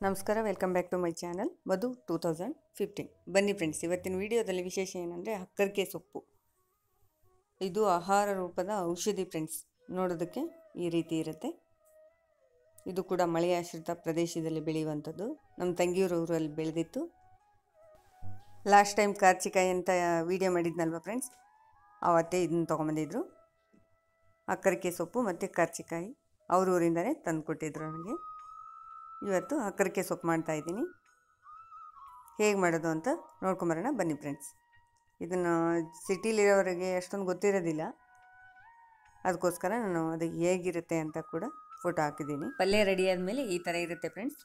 ನಮಸ್ಕಾರ welcome back to my channel Madhu two thousand fifteen ಬನ್ನಿ friends ಇವತ್ತಿನ ವಿಡಿಯೋದಲ್ಲಿ ವಿಶೇಷ ಏನಂದರೆ ಹಕ್ಕರಿಕೆ ಸೊಪ್ಪು ಇದು ಆಹಾರ ರೂಪದ ಔಷಧಿ ಫ್ರೆಂಡ್ಸ್ ನೋಡೋದಕ್ಕೆ ಈ ರೀತಿ ಇರುತ್ತೆ ಇದು ಕೂಡ ಮಳೆಯಾಶ್ರಿತ ಪ್ರದೇಶದಲ್ಲಿ ಬೆಳೆಯುವಂಥದ್ದು ನಮ್ಮ ತಂಗಿಯವರು ಊರಲ್ಲಿ ಬೆಳೆದಿತ್ತು ಲಾಸ್ಟ್ ಟೈಮ್ ಕಾರ್ಚಿಕಾಯಿ ಅಂತ ವಿಡಿಯೋ ಮಾಡಿದ್ನಲ್ವ ಫ್ರೆಂಡ್ಸ್ ಅವತ್ತೇ ಇದನ್ನ ತೊಗೊಂಬಂದಿದ್ರು ಅಕ್ಕರಿಕೆ ಸೊಪ್ಪು ಮತ್ತು ಕಾರ್ಚಿಕಾಯಿ ಅವ್ರ ಊರಿಂದಲೇ ತಂದು ಕೊಟ್ಟಿದ್ರು ನನಗೆ ಇವತ್ತು ಅಕ್ಕರಿಕೆ ಸೊಪ್ಪು ಮಾಡ್ತಾಯಿದ್ದೀನಿ ಹೇಗೆ ಮಾಡೋದು ಅಂತ ನೋಡ್ಕೊಂಬರೋಣ ಬನ್ನಿ ಫ್ರೆಂಡ್ಸ್ ಇದನ್ನು ಸಿಟಿಲಿರೋರಿಗೆ ಅಷ್ಟೊಂದು ಗೊತ್ತಿರೋದಿಲ್ಲ ಅದಕ್ಕೋಸ್ಕರ ನಾನು ಅದು ಹೇಗಿರುತ್ತೆ ಅಂತ ಕೂಡ ಫೋಟೋ ಹಾಕಿದ್ದೀನಿ ಪಲ್ಯ ರೆಡಿ ಆದಮೇಲೆ ಈ ಥರ ಇರುತ್ತೆ ಫ್ರೆಂಡ್ಸ್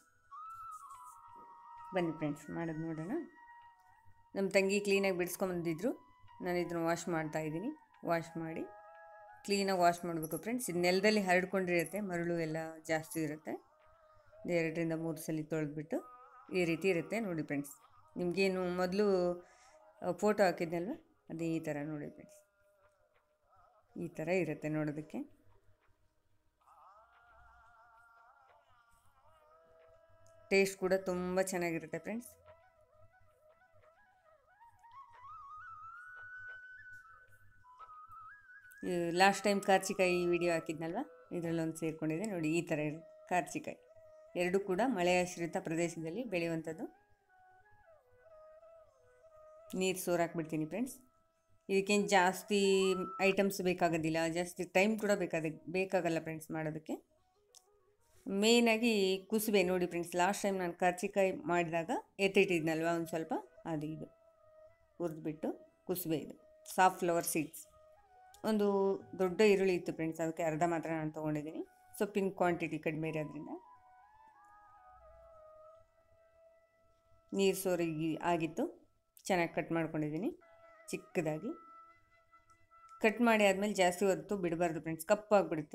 ಬನ್ನಿ ಫ್ರೆಂಡ್ಸ್ ಮಾಡೋದು ನೋಡೋಣ ನಮ್ಮ ತಂಗಿ ಕ್ಲೀನಾಗಿ ಬಿಡಿಸ್ಕೊಂಬಂದಿದ್ರು ನಾನು ಇದನ್ನು ವಾಶ್ ಮಾಡ್ತಾ ಇದ್ದೀನಿ ವಾಶ್ ಮಾಡಿ ಕ್ಲೀನಾಗಿ ವಾಶ್ ಮಾಡಬೇಕು ಫ್ರೆಂಡ್ಸ್ ಇದು ನೆಲದಲ್ಲಿ ಹರಡ್ಕೊಂಡಿರುತ್ತೆ ಮರಳು ಎಲ್ಲ ಜಾಸ್ತಿ ಇರುತ್ತೆ ಇದು ಎರಡರಿಂದ ಮೂರು ಸಲ ತೊಳೆದ್ಬಿಟ್ಟು ಈ ರೀತಿ ಇರುತ್ತೆ ನೋಡಿ ಫ್ರೆಂಡ್ಸ್ ನಿಮಗೇನು ಮೊದಲು ಫೋಟೋ ಹಾಕಿದ್ನಲ್ವ ಅದು ಈ ಥರ ನೋಡಿ ಫ್ರೆಂಡ್ಸ್ ಈ ಥರ ಇರುತ್ತೆ ನೋಡೋದಕ್ಕೆ ಟೇಸ್ಟ್ ಕೂಡ ತುಂಬ ಚೆನ್ನಾಗಿರುತ್ತೆ ಫ್ರೆಂಡ್ಸ್ ಲಾಸ್ಟ್ ಟೈಮ್ ಕಾರ್ಚಿಕಾಯಿ ವಿಡಿಯೋ ಹಾಕಿದ್ನಲ್ವ ಇದರಲ್ಲೊಂದು ಸೇರಿಕೊಂಡಿದೆ ನೋಡಿ ಈ ಥರ ಇರುತ್ತೆ ಕಾರ್ಚಿಕಾಯಿ ಎರಡೂ ಕೂಡ ಮಳೆಯಾಶ್ರಿತ ಪ್ರದೇಶದಲ್ಲಿ ಬೆಳೆಯುವಂಥದ್ದು ನೀರು ಸೋರಾಕ್ಬಿಡ್ತೀನಿ ಫ್ರೆಂಡ್ಸ್ ಇದಕ್ಕೇನು ಜಾಸ್ತಿ ಐಟಮ್ಸ್ ಬೇಕಾಗೋದಿಲ್ಲ ಜಾಸ್ತಿ ಟೈಮ್ ಕೂಡ ಬೇಕಾದ ಬೇಕಾಗಲ್ಲ ಫ್ರೆಂಡ್ಸ್ ಮಾಡೋದಕ್ಕೆ ಮೇಯ್ನಾಗಿ ಕುಸುಬೆ ನೋಡಿ ಫ್ರೆಂಡ್ಸ್ ಲಾಸ್ಟ್ ಟೈಮ್ ನಾನು ಕರ್ಚಿಕಾಯಿ ಮಾಡಿದಾಗ ಎತ್ತಿಟ್ಟಿದ್ನಲ್ವ ಒಂದು ಸ್ವಲ್ಪ ಅದು ಇದು ಹುರಿದ್ಬಿಟ್ಟು ಕುಸುಬೆ ಇದು ಸಾಫ್ಟ್ ಫ್ಲವರ್ ಸೀಡ್ಸ್ ಒಂದು ದೊಡ್ಡ ಈರುಳ್ಳಿ ಇತ್ತು ಫ್ರೆಂಡ್ಸ್ ಅದಕ್ಕೆ ಅರ್ಧ ಮಾತ್ರ ನಾನು ತೊಗೊಂಡಿದ್ದೀನಿ ಸೊಪ್ಪಿನ ಕ್ವಾಂಟಿಟಿ ಕಡಿಮೆ ಇರೋದ್ರಿಂದ ನೀರು ಸೋರಿಗೆ ಆಗಿತ್ತು ಚೆನ್ನಾಗಿ ಕಟ್ ಮಾಡ್ಕೊಂಡಿದ್ದೀನಿ ಚಿಕ್ಕದಾಗಿ ಕಟ್ ಮಾಡಿ ಆದಮೇಲೆ ಜಾಸ್ತಿ ಹೊತ್ತು ಬಿಡಬಾರ್ದು ಫ್ರೆಂಡ್ಸ್ ಕಪ್ಪಾಗಿಬಿಡುತ್ತೆ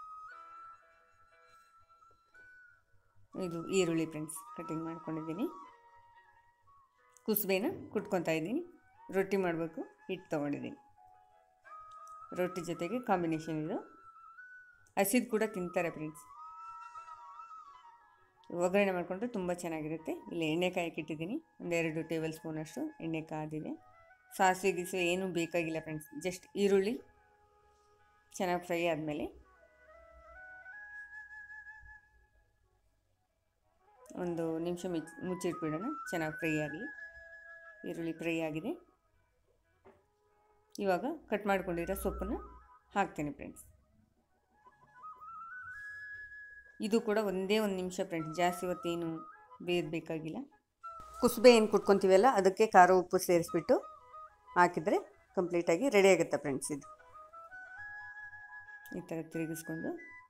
ಇದು ಈರುಳ್ಳಿ ಫ್ರೆಂಡ್ಸ್ ಕಟಿಂಗ್ ಮಾಡ್ಕೊಂಡಿದ್ದೀನಿ ಕುಸುಬೇನ ಕುಟ್ಕೊತಾ ಇದ್ದೀನಿ ರೊಟ್ಟಿ ಮಾಡಬೇಕು ಹಿಟ್ಟು ತೊಗೊಂಡಿದ್ದೀನಿ ರೊಟ್ಟಿ ಜೊತೆಗೆ ಕಾಂಬಿನೇಷನ್ ಇದು ಹಸಿದು ಕೂಡ ತಿಂತಾರೆ ಫ್ರೆಂಡ್ಸ್ ಒಗ್ಗರಣೆ ಮಾಡಿಕೊಂಡ್ರೆ ತುಂಬ ಚೆನ್ನಾಗಿರುತ್ತೆ ಇಲ್ಲಿ ಎಣ್ಣೆ ಕಾಯಕ್ಕೆ ಇಟ್ಟಿದ್ದೀನಿ ಒಂದೆರಡು ಟೇಬಲ್ ಸ್ಪೂನಷ್ಟು ಎಣ್ಣೆ ಕಾದಿದೆ ಸಾಸಿವೆ ಗೀಸಿವೆ ಏನೂ ಬೇಕಾಗಿಲ್ಲ ಫ್ರೆಂಡ್ಸ್ ಜಸ್ಟ್ ಈರುಳ್ಳಿ ಚೆನ್ನಾಗಿ ಫ್ರೈ ಆದಮೇಲೆ ಒಂದು ನಿಮಿಷ ಮಿಚ್ ಮುಚ್ಚಿಟ್ಬಿಡೋಣ ಚೆನ್ನಾಗಿ ಫ್ರೈ ಆಗಲಿ ಈರುಳ್ಳಿ ಫ್ರೈ ಆಗಿದೆ ಇವಾಗ ಕಟ್ ಮಾಡ್ಕೊಂಡಿರೋ ಸೊಪ್ಪನ್ನು ಹಾಕ್ತೀನಿ ಫ್ರೆಂಡ್ಸ್ ಇದು ಕೂಡ ಒಂದೇ ಒಂದು ನಿಮಿಷ ಫ್ರೆಂಡ್ಸ್ ಜಾಸ್ತಿ ಹೊತ್ತೇನು ಬೇಯಬೇಕಾಗಿಲ್ಲ ಕುಸುಬೆ ಏನು ಕುಟ್ಕೊತೀವಲ್ಲ ಅದಕ್ಕೆ ಖಾರ ಉಪ್ಪು ಸೇರಿಸ್ಬಿಟ್ಟು ಹಾಕಿದರೆ ಕಂಪ್ಲೀಟಾಗಿ ರೆಡಿ ಆಗುತ್ತೆ ಫ್ರೆಂಡ್ಸ್ ಇದು ಈ ಥರ ತಿರುಗಿಸ್ಕೊಂಡು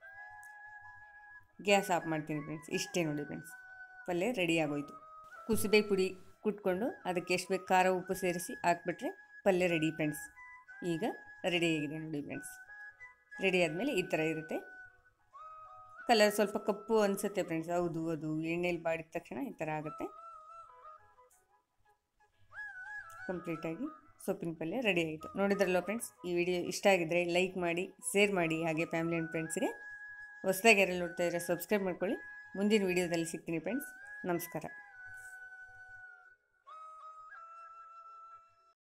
ಗ್ಯಾಸ್ ಆಫ್ ಮಾಡ್ತೀನಿ ಫ್ರೆಂಡ್ಸ್ ಇಷ್ಟೇ ನೋಡಿ ಫ್ರೆಂಡ್ಸ್ ಪಲ್ಯ ರೆಡಿ ಆಗೋಯ್ತು ಕುಸುಬೆ ಪುಡಿ ಕುಟ್ಕೊಂಡು ಅದಕ್ಕೆ ಎಷ್ಟು ಬೇಕು ಖಾರ ಉಪ್ಪು ಸೇರಿಸಿ ಹಾಕ್ಬಿಟ್ರೆ ಪಲ್ಯ ರೆಡಿ ಫ್ರೆಂಡ್ಸ್ ಈಗ ರೆಡಿಯಾಗಿದೆ ನೋಡಿ ಫ್ರೆಂಡ್ಸ್ ರೆಡಿ ಆದಮೇಲೆ ಈ ಥರ ಇರುತ್ತೆ ಕಲರ್ ಸ್ವಲ್ಪ ಕಪ್ಪು ಅನಿಸುತ್ತೆ ಫ್ರೆಂಡ್ಸ್ ಹೌದು ಅದು ಎಣ್ಣೆಲಿ ಬಾಡಿದ ತಕ್ಷಣ ಈ ಥರ ಆಗುತ್ತೆ ಕಂಪ್ಲೀಟಾಗಿ ಸೊಪ್ಪಿನ ಪಲ್ಯ ರೆಡಿ ಆಯಿತು ನೋಡಿದ್ರಲ್ಲ ಫ್ರೆಂಡ್ಸ್ ಈ ವಿಡಿಯೋ ಇಷ್ಟ ಆಗಿದ್ದರೆ ಲೈಕ್ ಮಾಡಿ ಶೇರ್ ಮಾಡಿ ಹಾಗೆ ಫ್ಯಾಮಿಲಿ ಆ್ಯಂಡ್ ಫ್ರೆಂಡ್ಸ್ಗೆ ಹೊಸದಾಗಿ ಯಾರೆಲ್ಲ ನೋಡ್ತಾ ಇದ್ರೆ ಸಬ್ಸ್ಕ್ರೈಬ್ ಮಾಡ್ಕೊಳ್ಳಿ ಮುಂದಿನ ವೀಡಿಯೋದಲ್ಲಿ ಸಿಗ್ತೀನಿ ಫ್ರೆಂಡ್ಸ್ ನಮಸ್ಕಾರ